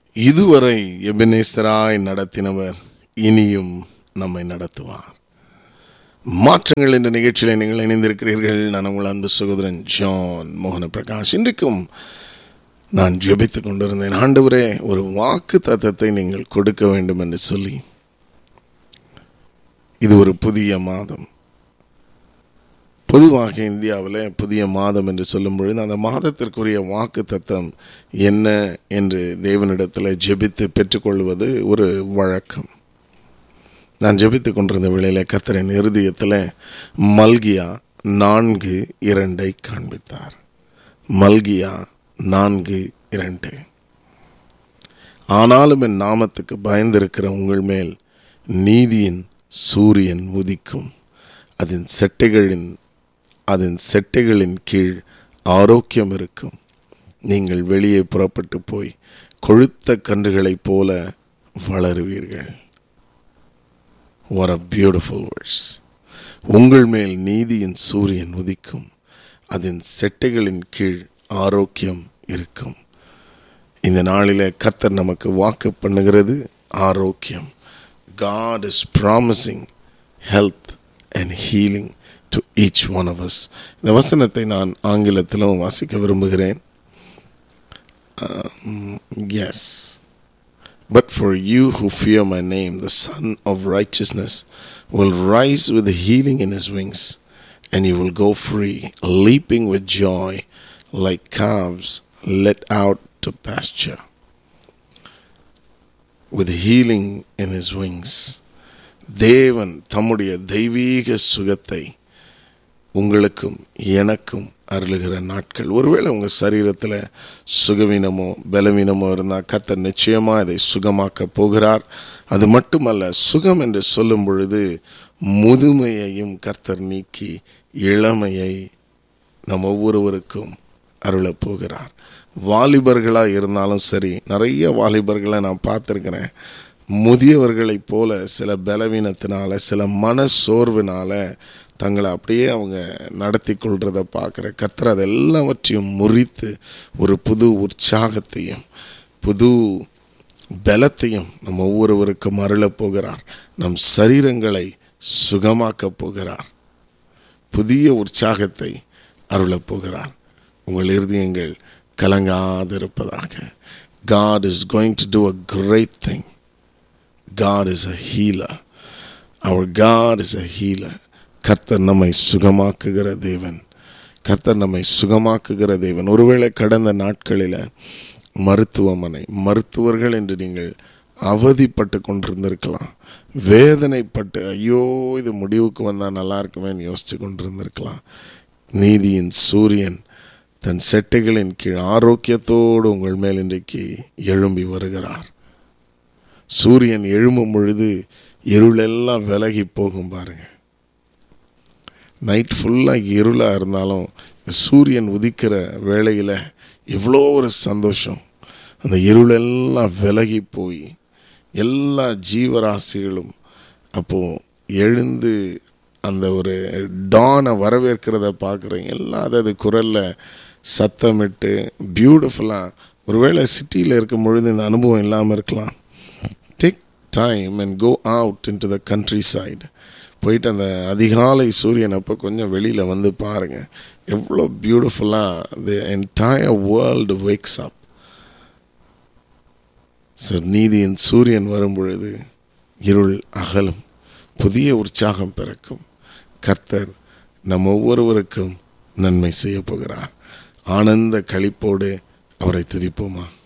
இதுவரை எபினேசராய் நடத்தினவர் இனியும் நம்மை நடத்துவார் மாற்றங்கள் என்ற நிகழ்ச்சியில் நீங்கள் இணைந்திருக்கிறீர்கள் நான் உங்கள் அன்பு சகோதரன் ஜான் மோகன பிரகாஷ் இன்றைக்கும் நான் ஜெபித்துக் கொண்டிருந்தேன் ஆண்டவரே ஒரு வாக்கு தத்தத்தை நீங்கள் கொடுக்க வேண்டும் என்று சொல்லி இது ஒரு புதிய மாதம் பொதுவாக இந்தியாவில் புதிய மாதம் என்று சொல்லும் பொழுது அந்த மாதத்திற்குரிய வாக்கு தத்தம் என்ன என்று தேவனிடத்தில் ஜெபித்து பெற்றுக்கொள்வது ஒரு வழக்கம் நான் ஜெபித்து கொண்டிருந்த வேளையில் கத்தரின் இருதயத்தில் மல்கியா நான்கு இரண்டை காண்பித்தார் மல்கியா நான்கு இரண்டு ஆனாலும் என் நாமத்துக்கு பயந்திருக்கிற உங்கள் மேல் நீதியின் சூரியன் உதிக்கும் அதன் செட்டைகளின் அதன் செட்டைகளின் கீழ் ஆரோக்கியம் இருக்கும் நீங்கள் வெளியே புறப்பட்டு போய் கொழுத்த கன்றுகளைப் போல வளருவீர்கள் what a beautiful verse உங்கள் மேல் நீதியின் சூரியன் உதிக்கும் அதன் செட்டைகளின் கீழ் ஆரோக்கியம் இருக்கும் இந்த நாளில் கத்தர் நமக்கு வாக்கு பண்ணுகிறது ஆரோக்கியம் God is promising health and healing to each one of us இந்த வசனத்தை நான் ஆங்கிலத்திலும் வாசிக்க விரும்புகிறேன் yes But for you who fear my name, the Son of Righteousness will rise with healing in his wings, and you will go free, leaping with joy like calves let out to pasture. With healing in his wings. தேவன் தம்முடைய தெய்வீக சுகத்தை உங்களுக்கும் எனக்கும் அருளுகிற நாட்கள் ஒருவேளை உங்கள் சரீரத்தில் சுகவீனமோ பலவீனமோ இருந்தால் கத்தர் நிச்சயமாக அதை சுகமாக்க போகிறார் அது மட்டுமல்ல சுகம் என்று சொல்லும் பொழுது முதுமையையும் கர்த்தர் நீக்கி இளமையை நம் ஒவ்வொருவருக்கும் அருளப் போகிறார் வாலிபர்களாக இருந்தாலும் சரி நிறைய வாலிபர்களை நான் பார்த்துருக்கிறேன் முதியவர்களைப் போல சில பலவீனத்தினால சில மன சோர்வினால தங்களை அப்படியே அவங்க நடத்தி கொள்றத பார்க்குற கர்த்தர் அது எல்லாவற்றையும் முறித்து ஒரு புது உற்சாகத்தையும் புது பலத்தையும் நம் ஒவ்வொருவருக்கும் அருளப் போகிறார் நம் சரீரங்களை சுகமாக்கப் போகிறார் புதிய உற்சாகத்தை அருளப் போகிறார் உங்கள் இருதயங்கள் கலங்காதிருப்பதாக God is going to do a great thing. God is a healer. Our God is a healer. கர்த்தர் நம்மை சுகமாக்குகிற தேவன் கர்த்தர் நம்மை சுகமாக்குகிற தேவன் ஒருவேளை கடந்த நாட்களில் மருத்துவமனை மருத்துவர்கள் என்று நீங்கள் அவதிப்பட்டு கொண்டிருந்திருக்கலாம் வேதனைப்பட்டு ஐயோ இது முடிவுக்கு வந்தால் நல்லா இருக்குமேன்னு யோசித்து கொண்டிருந்திருக்கலாம் நீதியின் சூரியன் தன் செட்டைகளின் கீழ் ஆரோக்கியத்தோடு உங்கள் மேல் இன்றைக்கு எழும்பி வருகிறார் சூரியன் எழும்பும் பொழுது இருளெல்லாம் விலகி போகும் பாருங்க நைட் ஃபுல்லாக இருளாக இருந்தாலும் சூரியன் உதிக்கிற வேளையில் எவ்வளோ ஒரு சந்தோஷம் அந்த இருளெல்லாம் விலகி போய் எல்லா ஜீவராசிகளும் அப்போது எழுந்து அந்த ஒரு டானை வரவேற்கிறத பார்க்குறேன் எல்லாம் அதாவது குரலில் சத்தமிட்டு பியூட்டிஃபுல்லாக ஒருவேளை சிட்டியில் இருக்கும் பொழுது இந்த அனுபவம் இல்லாமல் இருக்கலாம் take time and go out into the countryside போயிட்டு அந்த அதிகாலை சூரியன் அப்போ கொஞ்சம் வெளியில் வந்து பாருங்கள் எவ்வளோ பியூட்டிஃபுல்லாக the entire world wakes up so நீதியின் சூரியன் வரும் பொழுது இருள் அகலும் புதிய உற்சாகம் பிறக்கும் கர்த்தர் நம் ஒவ்வொருவருக்கும் நன்மை செய்ய போகிறார் ஆனந்த களிப்போடு அவரை துதிப்போமா